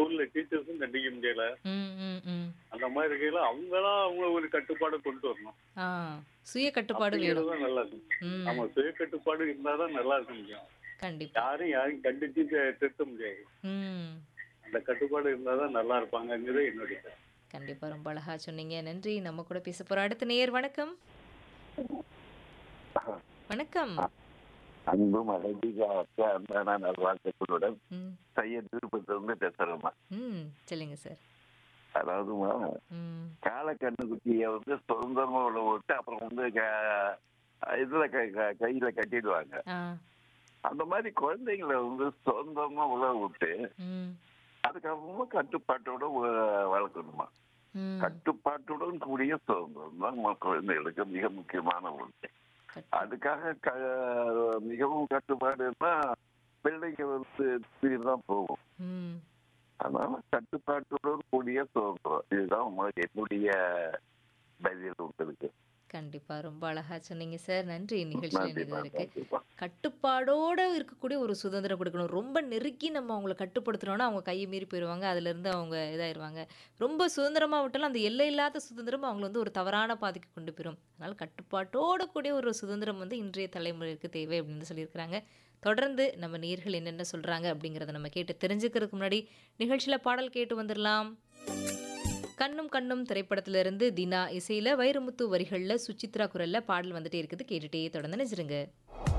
ஸ்கூல்ல டீச்சர்ஸும் கண்டிக்க முடியல ம் ம் ம் அந்த மாதிரி இருக்கையில அவங்களாம் அவங்க ஒரு கட்டுப்பாடு கொண்டு வரணும் ஆ சுய கட்டுப்பாடு வேணும் அப்படிங்கிறது தான் நல்லா இருக்கும் ம் நம்ம சுய கட்டுப்பாடு இருந்தாதான் நல்லா இருக்க முடியும் கண்டிப்பா யாரும் யாரையும் கண்டிச்சு தி- திருத்த முடியாது ம் அந்த கட்டுப்பாடு இருந்தாதான் நல்லா இருப்பாங்கங்கிறது என்னுடைய கருத்து. கண்டிப்பா ரொம்ப அழகா சொன்னீங்க நன்றி நம்ம கூட பேச போறோம் அடுத்த நேயர் வணக்கம் வணக்கம் அன்பும் அழகிக அன்பான நல்வாழ்த்துக்களுடன் ம் சையத் விருப்பத்திலிருந்து பேசுறேம்மா ம் சொல்லுங்க சார் அதாவதுமா ம் கால கண்ணுக்குட்டிய வந்து சுதந்திரமா உள்ள விட்டு அப்புறம் வந்து க- இதுல க- க- கையில கட்டிடுவாங்க ஆ அந்த மாதிரி குழந்தைங்களை வந்து சுதந்திரமா உழவு விட்டு ம் அதுக்கப்புறமா கட்டுப்பாட்டோட வ- வளர்க்கணுமா ம் கட்டுப்பாட்டுடன் கூடிய சுதந்திரம் தான் நம்ம குழந்தைகளுக்கு மிக முக்கியமான ஒன்று கட்- அதுக்காக க மிகவும் கட்டுப்பாடுன்னா பிள்ளைங்க வந்து திடீர்னு தான் போகும் ம் அதனால கட்டுப்பாட்டுடன் கூடிய சுதந்திரம் இதுதான் உங்க- என்னுடைய பதில் உங்களுக்கு கண்டிப்பா ரொம்ப அழகா சொன்னீங்க சார் நன்றி நிகழ்ச்சியில் நன்றி இணைந்ததற்கு நன்றிப்பா. கட்டுப்பாடோட இருக்கக்கூடிய ஒரு சுதந்திரம் கொடுக்கணும் ரொம்ப நெருக்கி நம்ம அவங்கள கட்டுப்படுத்துனோம்னா அவங்க கையை மீறி போயிடுவாங்க அதுலேருந்து அவங்க இதாயிருவாங்க ரொம்ப சுதந்திரமாக விட்டாலும் அந்த எல்லை இல்லாத சுதந்திரம் அவங்கள வந்து ஒரு தவறான பாதைக்கு கொண்டு போயிடும் அதனால் கட்டுப்பாட்டோட கூடிய ஒரு சுதந்திரம் வந்து இன்றைய தலைமுறைக்கு தேவை அப்படின்னு சொல்லியிருக்கிறாங்க தொடர்ந்து நம்ம நேர்கள் என்னென்ன சொல்கிறாங்க அப்படிங்கிறத நம்ம கேட்டு தெரிஞ்சுக்கிறதுக்கு முன்னாடி நிகழ்ச்சியில் பாடல் கேட்டு வந்துடலாம் கண்ணும் கண்ணும் திரைப்படத்திலிருந்து தினா இசையில் வைரமுத்து வரிகளில் சுசித்ரா குரலில் பாடல் வந்துட்டே இருக்குது கேட்டுட்டே தொடர்ந்து நினைச்சிருங்க